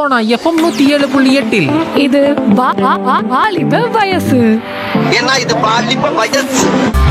Sona FM நூத்தி ஏழு புள்ளி எட்டில் இது வா- வா- வா- வாலிப வயசு ஏன்னா இது பாலிப்ப வயசு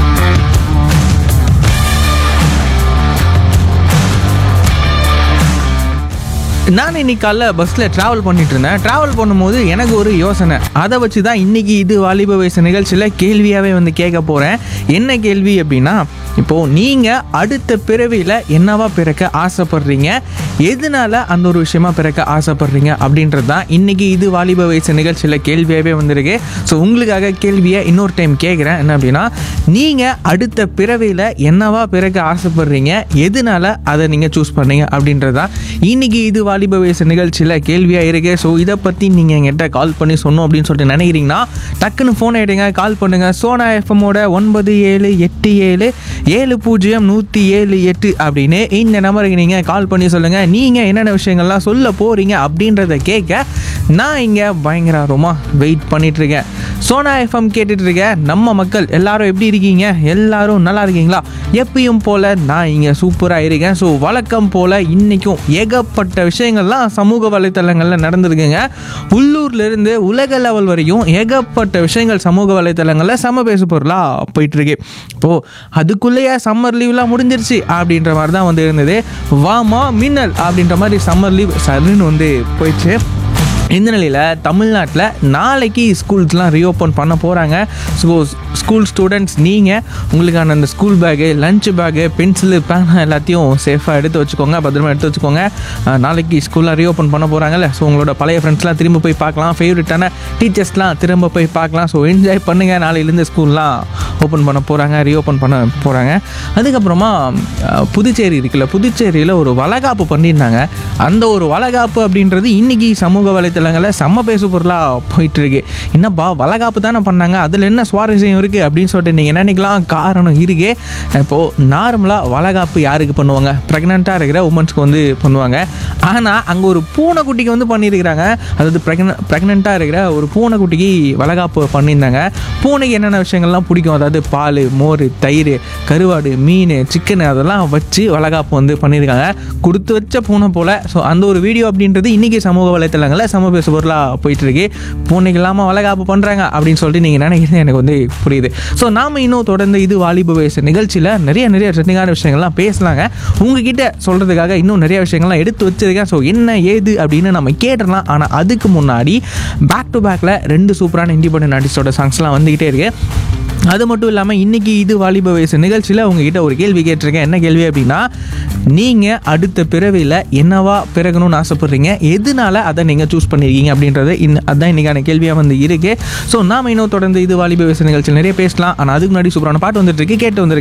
நான் இன்னைக்கு காலைல பஸ்ஸில் ட்ராவல் பண்ணிட்டு இருந்தேன் ட்ராவல் பண்ணும்போது எனக்கு ஒரு யோசனை அதை வச்சு தான் இன்னைக்கு இது வாலிப வயசு நிகழ்ச்சியில் கேள்வியாகவே வந்து கேட்க போகிறேன் என்ன கேள்வி அப்படின்னா இப்போது நீங்கள் அடுத்த பிறவியில் என்னவா பிறக்க ஆசைப்படுறீங்க எதனால அந்த ஒரு விஷயமா பிறக்க ஆசைப்படுறீங்க அப்படின்றது தான் இன்னைக்கு இது வாலிப வயசு நிகழ்ச்சியில் கேள்வியாகவே வந்திருக்கு ஸோ உங்களுக்காக கேள்வியை இன்னொரு டைம் கேட்குறேன் என்ன அப்படின்னா நீங்கள் அடுத்த பிறவியில் என்னவா பிறக்க ஆசைப்படுறீங்க எதனால அதை நீங்கள் சூஸ் பண்ணீங்க அப்படின்றது தான் இன்னைக்கு இது வாலிப வயசு நிகழ்ச்சியில் கேள்வியாக இருக்கு ஸோ இதை பற்றி நீங்கள் என்கிட்ட கால் பண்ணி சொன்னோம் அப்படின்னு சொல்லிட்டு நினைக்கிறீங்கன்னா டக்குன்னு ஃபோன் எடுங்க கால் பண்ணுங்கள் சோனா எஃப்எம்மோட ஒன்பது ஏழு எட்டு ஏழு ஏழு பூஜ்ஜியம் நூற்றி ஏழு எட்டு அப்படின்னு இந்த நம்பருக்கு நீங்கள் கால் பண்ணி சொல்லுங்கள் நீங்கள் என்னென்ன விஷயங்கள்லாம் சொல்ல போகிறீங்க அப்படின்றத கேட்க நான் இங்கே பயங்கர ஆர்வமாக வெயிட் பண்ணிட்டு இருக்கேன் சோனா எஃப்எம் கேட்டுட்டு இருக்க நம்ம மக்கள் எல்லாரும் எப்படி இருக்கீங்க எல்லாரும் நல்லா இருக்கீங்களா எப்பயும் போல் நான் இங்கே சூப்பராக இருக்கேன் ஸோ வழக்கம் போல் இன்றைக்கும் ஏகப்பட்ட விஷயங்கள்லாம் சமூக வலைத்தளங்களில் நடந்திருக்குங்க உள்ளூர்லேருந்து உலக லெவல் வரையும் ஏகப்பட்ட விஷயங்கள் சமூக வலைத்தளங்களில் சம பேசு பொருளாக போயிட்டுருக்கு இப்போது அதுக்குள்ளேயே சம்மர் லீவ்லாம் முடிஞ்சிருச்சு அப்படின்ற மாதிரி தான் வந்து இருந்தது வாமா மின்னல் அப்படின்ற மாதிரி சம்மர் லீவ் சருன்னு வந்து போயிடுச்சு இந்த நிலையில் தமிழ்நாட்டில் நாளைக்கு ஸ்கூல்ஸ்லாம் ரீஓப்பன் பண்ண போகிறாங்க ஸோ ஸ்கூல் ஸ்டூடெண்ட்ஸ் நீங்கள் உங்களுக்கான அந்த school bag lunch bag pencil பேனா எல்லாத்தையும் சேஃபாக எடுத்து வச்சுக்கோங்க பத்திரமா எடுத்து வச்சுக்கோங்க அஹ் நாளைக்கு ஸ்கூல்லாம் ரீஓப்பன் பண்ண போகிறாங்கல்ல ஸோ உங்களோட பழைய ஃப்ரெண்ட்ஸ்லாம் திரும்ப போய் பார்க்கலாம் ஃபேவரட்டான டீச்சர்ஸ்லாம் திரும்ப போய் பார்க்கலாம் ஸோ என்ஜாய் பண்ணுங்கள் நாளையிலேருந்து ஸ்கூல்லாம் ஓப்பன் பண்ண போகிறாங்க ரீஓப்பன் பண்ண போகிறாங்க அதுக்கப்புறமா அஹ், புதுச்சேரி இருக்குல்ல புதுச்சேரியில் ஒரு வளகாப்பு பண்ணியிருந்தாங்க அந்த ஒரு வளகாப்பு அப்படின்றது இன்னைக்கு சமூக வலைத்தளங்களில் செம்ம பேசு பொருளாக போயிட்டு இருக்கு என்னப்பா வளகாப்பு தானே பண்ணாங்க அதில் என்ன சுவாரஸ்யம் இருக்குது அப்படின்னு சொல்லிட்டு நீங்கள் நினைக்கலாம் காரணம் இருக்கு இப்போது நார்மலாக வளகாப்பு யாருக்கு பண்ணுவாங்க ப்ரெக்னெண்ட்டாக இருக்கிற உமன்ஸ்க்கு வந்து பண்ணுவாங்க ஆனால் அங்கே ஒரு பூனைக்குட்டிக்கு வந்து பண்ணியிருக்கிறாங்க அதாவது ப்ரெக்ன ப்ரெக்னெண்ட்டாக இருக்கிற ஒரு பூனைக்குட்டிக்கு வளகாப்பு பண்ணியிருந்தாங்க பூனைக்கு என்னென்ன விஷயங்கள்லாம் பிடிக்கும் அதாவது பால் மோர் தயிர் கருவாடு மீன் சிக்கன் அதெல்லாம் வச்சு வளகாப்பு வந்து பண்ணியிருக்காங்க கொடுத்து வச்ச பூனை போல் ஸோ அந்த ஒரு வீடியோ அப்படின்றது இன்றைக்கி சமூக வலைத்தளங்களில் சம பேசு பொருளாக போயிட்டுருக்கு பூனைக்கு இல்லாமல் வளகாப்பு பண்ணுறாங்க அப்படின்னு சொல்லிட்டு நீங்கள் நினைக்கிறது எனக்கு வந்து புரியுது ஸோ நாம் இன்னும் தொடர்ந்து இது வாலிப வயசு நிகழ்ச்சியில் நிறைய நிறைய ட்ரெண்டிங்கான விஷயங்கள்லாம் பேசலாங்க உங்ககிட்ட சொல்கிறதுக்காக இன்னும் நிறைய விஷயங்கள்லாம் எடுத்து வச்சிருக்கேன் ஸோ என்ன ஏது அப்படின்னு நம்ம கேட்டுடலாம் ஆனால் அதுக்கு முன்னாடி பேக் டு பேக்கில் ரெண்டு சூப்பரான இண்டிபெண்டன்ட் ஆர்டிஸ்டோட சாங்ஸ்லாம் வந்துக்கிட்டே இருக்கு அது மட்டும் இல்லாமல் இன்றைக்கி இது வாலிப வயசு நிகழ்ச்சியில் உங்ககிட்ட ஒரு கேள்வி கேட்டிருக்கேன் என்ன கேள்வி அப்படின்னா நீங்கள் அடுத்த பிறவியில் என்னவா பிறகணும்னு ஆசைப்படுறீங்க எதனால அதை நீங்கள் சூஸ் பண்ணியிருக்கீங்க அப்படின்றது இந்த அதுதான் இன்றைக்கான கேள்வியாக வந்து இருக்குது ஸோ நாம இன்னும் தொடர்ந்து இது வாலிப வயசு நிகழ்ச்சியில் நிறைய பேசலாம் ஆனால் அதுக்கு முன்னாடி சூப்பரான பாட்டு வந்துட்டு இருக்கு கேட்டு வந்துருங்க